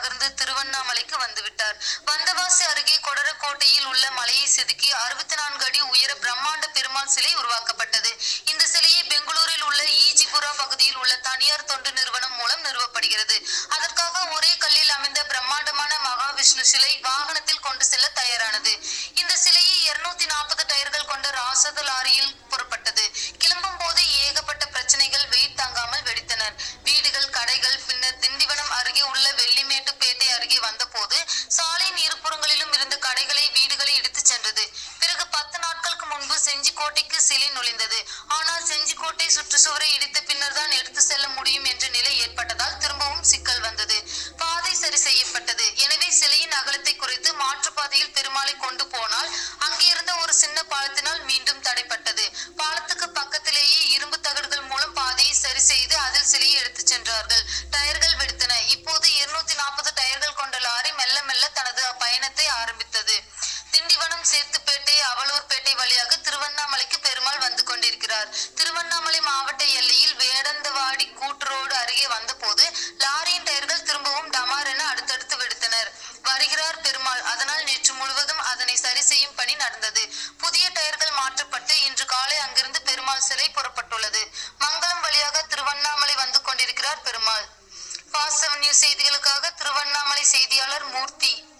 நகர்ந்து திருவண்ணாமலைக்கு வந்துவிட்டார் வந்தவாசி அருகே கொடரக்கோட்டையில் உள்ள மலையை செதுக்கி அறுபத்தி நான்கு அடி உயர பிரம்மாண்ட பெருமாள் சிலை உருவாக்கப்பட்டது இந்த சிலையை பெங்களூரில் உள்ள ஈஜிபுரா பகுதியில் உள்ள தனியார் தொண்டு நிறுவனம் மூலம் நிறுவப்படுகிறது அதற்காக ஒரே கல்லில் அமைந்த பிரம்மாண்டமான மகாவிஷ்ணு சிலை வாகனத்தில் கொண்டு செல்ல தயாரானது இந்த சிலையை இருநூத்தி நாற்பது டயர்கள் கொண்ட ராசத லாரியில் புறப்பட்டது கிளம்பும் போது ஏகப்பட்ட பிரச்சனைகள் வெயிட் தாங்காமல் வெடித்தனர் வீடுகள் கடைகள் பின்னர் திண்டிவனம் அருகே உள்ள வெள்ளிமேட்டுப்பேட்டை அருகே வந்தபோது சாலையின் இருபுறங்களிலும் இருந்த கடைகளை வீடுகளை இடித்துச் சென்றது பிறகு பத்து நாட்களுக்கு முன்பு செஞ்சிக்கோட்டைக்கு சிலை நுழைந்தது ஆனால் செஞ்சிக்கோட்டை சுற்றுச்சுவரை இடித்த பின்னர் தான் எடுத்து செல்ல முடியும் என்ற நிலை ஏற்பட்டதால் திரும்பவும் சிக்கல் வந்தது பாதை சரி செய்யப்பட்டது எனவே சிலையின் அகலத்தை குறைத்து மாற்றுப்பாதையில் பெருமாளை கொண்டு போனால் அங்கே இருந்த ஒரு சின்ன பாலத்தினால் மீண்டும் தடைப்பட்டது பாலத்துக்கு பக்கத்திலேயே இரும்பு தகடுகள் மூலம் பாதையை சரி செய்து அதில் சிலையை எடுத்துச் சென்றார்கள் டயர்கள் வெடித்தன இப்போது இருநூத்தி நாற்பது டயர்கள் கொண்ட லாரி மெல்ல மெல்ல தனது பயணத்தை ஆரம்பித்தது திண்டிவனம் சேத்துப்பேட்டை அவலூர்பேட்டை வழியாக திருவண்ணாமலைக்கு பெருமாள் வந்து கொண்டிருக்கிறார் திருவண்ணாமலை மாவட்ட எல்லையில் வேடந்தவாடி கூட்டுரோடு அருகே வந்தபோது லாரியின் டயர்கள் திரும்பவும் டமார் என அடுத்தடுத்து வெடித்தனர் வருகிறார் பெருமாள் அதனால் நேற்று முழுவதும் அதனை சரி செய்யும் பணி நடந்தது புதிய டயர்கள் மாற்றப்பட்டு இன்று காலை அங்கிருந்து பெருமாள் சிலை புறப்பட்டுள்ளது மங்களம் வழியாக திருவண்ணாமலை வந்து கொண்டிருக்கிறார் பெருமாள் ஃபாஸ்ட் செவன் நியூஸ் செய்திகளுக்காக திருவண்ணாமலை செய்தியாளர் மூர்த்தி